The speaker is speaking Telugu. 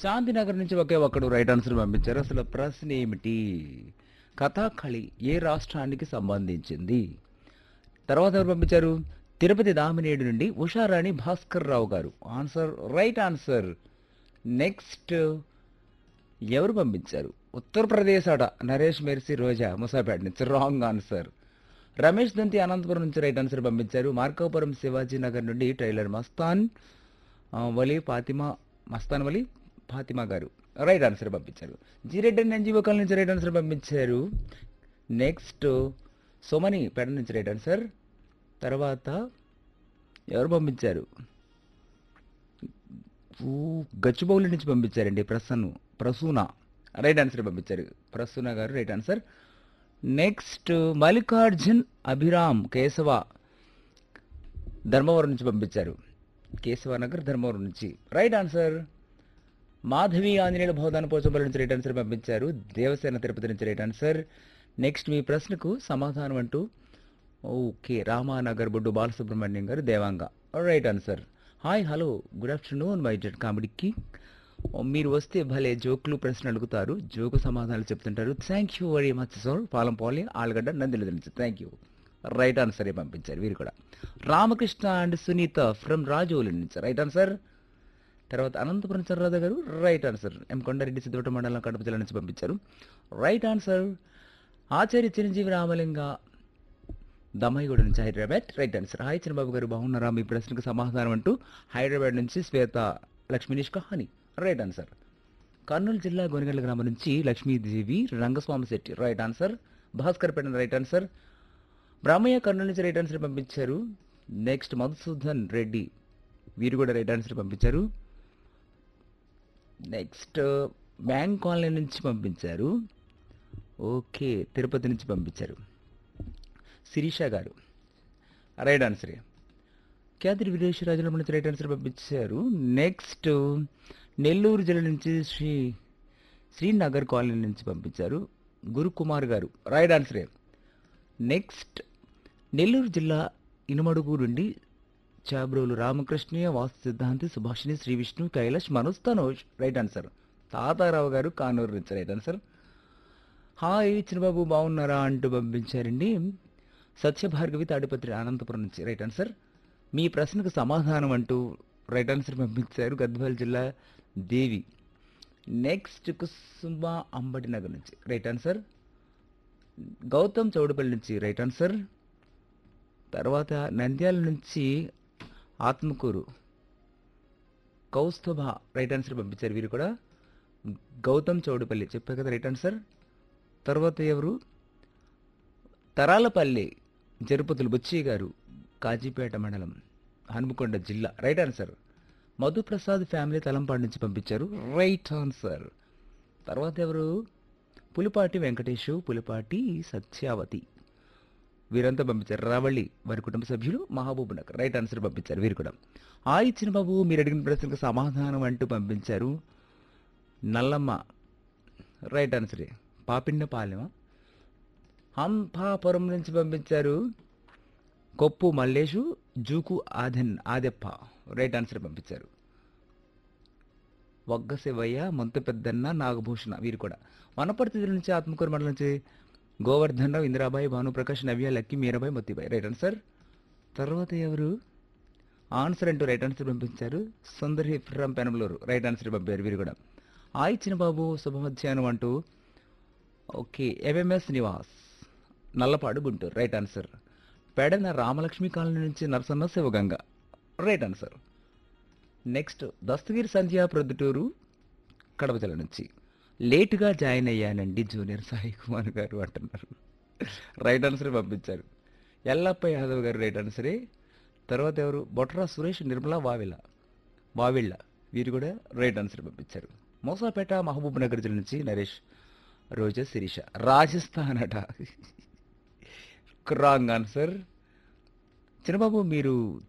శాంతినగర్ నుంచి ఒకే ఒక్కడు రైట్ ఆన్సర్ పంపించారు అసలు ప్రశ్న ఏమిటి కథాకళి ఏ రాష్ట్రానికి సంబంధించింది తర్వాత ఎవరు పంపించారు తిరుపతి దామినేడు నుండి ఉషారాణి భాస్కర్ రావు గారు ఆన్సర్ రైట్ ఆన్సర్ నెక్స్ట్ ఎవరు పంపించారు ఉత్తరప్రదేశ్ అట నరేష్ మెర్సీ రోజా ముసాపేట నుంచి రాంగ్ ఆన్సర్ రమేష్ దంతి అనంతపురం నుంచి రైట్ ఆన్సర్ పంపించారు మార్కాపురం శివాజీ నగర్ నుండి టైలర్ మస్తాన్ ఆ, వలి ఫాతిమా మస్తాన్ వలి ఫాతిమా గారు రైట్ ఆన్సర్ పంపించారు జీరెడ్డి ఎన్జీఓ కాల్ నుంచి రైట్ ఆన్సర్ పంపించారు నెక్స్ట్ సోమని పేట నుంచి రైట్ ఆన్సర్ తర్వాత ఎవరు పంపించారు ఊ, గచ్చిబౌలి నుంచి పంపించారండి ప్రసన్ను ప్రసూన రైట్ ఆన్సర్ పంపించారు ప్రసూన గారు right answer next Mallikarjun Abhiram Keshava Dharmavaram నుంచి పంపించారు కేశవ నగర్ ధర్మవరం నుంచి రైట్ ఆన్సర్ మాధవి ఆంజనేయుల భవదాన పోచంపల్లి నుంచి రైట్ ఆన్సర్ పంపించారు దేవసేన తిరుపతి నుంచి రైట్ ఆన్సర్ నెక్స్ట్ మీ ప్రశ్నకు సమాధానం అంటూ ఓకే రామానగర్ బొడ్డు బాలసుబ్రహ్మణ్యం గారు Devanga right answer hi hello good afternoon my Z కామెడీకి మీరు వస్తే భలే జోకులు ప్రశ్న అడుగుతారు జోకు సమాధానాలు చెప్తుంటారు thank you very much sir పాలం పాలి ఆలుగడ్డ నందిల నుంచి థ్యాంక్ యూ రైట్ ఆన్సర్ పంపించారు వీరు కూడా రామకృష్ణ అండ్ సునీత ఫ్రమ్ రాజోలి నుంచి రైట్ ఆన్సర్ తర్వాత అనంతపురం చర్రాధ గారు right answer M Kondareddy Siddhavata మండలం కడప జిల్లా నుంచి పంపించారు రైట్ ఆన్సర్ ఆచార్య చిరంజీవి రామలింగ దమ్మాయిగూడ నుంచి Hyderabad right answer hi Chandrababu గారు బాగున్నారా మీ ప్రశ్నకు సమాధానం అంటూ హైదరాబాద్ నుంచి శ్వేత లక్ష్మీనిష్ కహాని రైట్ ఆన్సర్ కర్నూలు జిల్లా గోనగండ్ల గ్రామం నుంచి Lakshmidevi Rangaswamy Shetty right answer Bhaskar Peta right answer Brahmaiah Kurnool నుంచి రైట్ ఆన్సర్ పంపించారు నెక్స్ట్ మధుసూదన్ రెడ్డి వీరు కూడా రైట్ ఆన్సర్ పంపించారు నెక్స్ట్ బ్యాంక్ కాలనీ నుంచి పంపించారు ఓకే తిరుపతి నుంచి పంపించారు శిరీష గారు రైట్ ఆన్సర్ ఖ్యాతి విదేశీ రాజుల నుంచి రైట్ ఆన్సర్ పంపించారు నెక్స్ట్ నెల్లూరు జిల్లా నుంచి శ్రీ శ్రీనగర్ కాలనీ నుంచి పంపించారు గురుకుమార్ గారు రైట్ ఆన్సరే నెక్స్ట్ నెల్లూరు జిల్లా ఇనుమడుగు నుండి చాబ్రోలు రామకృష్ణయ్య వాస్తు సిద్ధాంతి సుభాషిణి శ్రీ విష్ణు కైలాష్ మనోజ్ తనోజ్ రైట్ ఆన్సర్ తాతారావు గారు కానూరు నుంచి రైట్ ఆన్సర్ హాయ్ చిన్నబాబు బాగున్నారా అంటూ పంపించారండి సత్యభార్గవి తాడిపత్రి అనంతపురం నుంచి రైట్ ఆన్సర్ మీ ప్రశ్నకు సమాధానం అంటూ రైట్ ఆన్సర్ పంపించారు గద్వాల జిల్లా దేవి నెక్స్ట్ కుసుమ అంబటి నగర్ నుంచి రైట్ ఆన్సర్ గౌతమ్ చౌడపల్లి నుంచి రైట్ ఆన్సర్ తర్వాత నంద్యాల నుంచి ఆత్మకూరు కౌస్తభ రైట్ ఆన్సర్ పంపించారు వీరు కూడా గౌతమ్ చౌడపల్లి చెప్పా కదా రైట్ ఆన్సర్ తర్వాత ఎవరు తరాలపల్లి జరుపతులు బుచ్చి గారు కాజీపేట మండలం హనుమకొండ జిల్లా right answer Madhuprasad family Talampadu నుంచి పంపించారు రైట్ ఆన్సర్ తర్వాత ఎవరు పులిపాటి వెంకటేషు పులిపాటి సత్యావతి వీరంతా పంపించారు రావళి వారి కుటుంబ సభ్యులు మహబూబ్ నగర్ రైట్ ఆన్సర్ పంపించారు వీరు కూడా ఆ ఇచ్చిన బాబు మీరు అడిగిన ప్రశ్నకు సమాధానం అంటూ పంపించారు నల్లమ్మ రైట్ ఆన్సరే పాపిన్నపాలెమ హంపాపురం నుంచి పంపించారు కొప్పు మల్లేషు జూకు ఆదెన్ ఆదెప్ప రైట్ ఆన్సర్ పంపించారు వగ్గ శివయ్య మొంత పెద్దన్న నాగభూషణ వీరు కూడా వనపర్తి జిల్లా నుంచి ఆత్మకూరు మండలం నుంచి గోవర్ధన్ రావు ఇందిరాబాయి భానుప్రకాష్ నవ్య లక్కి మీరాబాయి మొత్తిబాయి రైట్ ఆన్సర్ తర్వాత ఎవరు ఆన్సర్ అంటూ రైట్ ఆన్సర్ పంపించారు Sundari from Penamaluru right answer పంపారు వీరు కూడా ఆ ఇచ్చిన బాబు శుభ మధ్యాహ్నం అంటూ okay MMS Nivas Nallapadu Guntur right answer Pedana Ramalakshmi colony నుంచి Narasanna Sivaganga right answer next Dastagiri Sandhya Proddatur Kadapa జిల్లా నుంచి లేటుగా జాయిన్ అయ్యానండి జూనియర్ సాయి కుమార్ గారు అంటున్నారు రైట్ ఆన్సర్ పంపించారు ఎల్లప్ప యాదవ్ గారు రైట్ ఆన్సరే తర్వాత ఎవరు బొట్రా సురేష్ నిర్మలా వావిల వావిళ్ళ వీరు కూడా రైట్ ఆన్సర్ పంపించారు మోసాపేట మహబూబ్ నగర్ జిల్లా నుంచి నరేష్ రోజా శిరీష రాజస్థాన్ అట రాంగ్ ఆన్సర్ చిన్నబాబు మీరు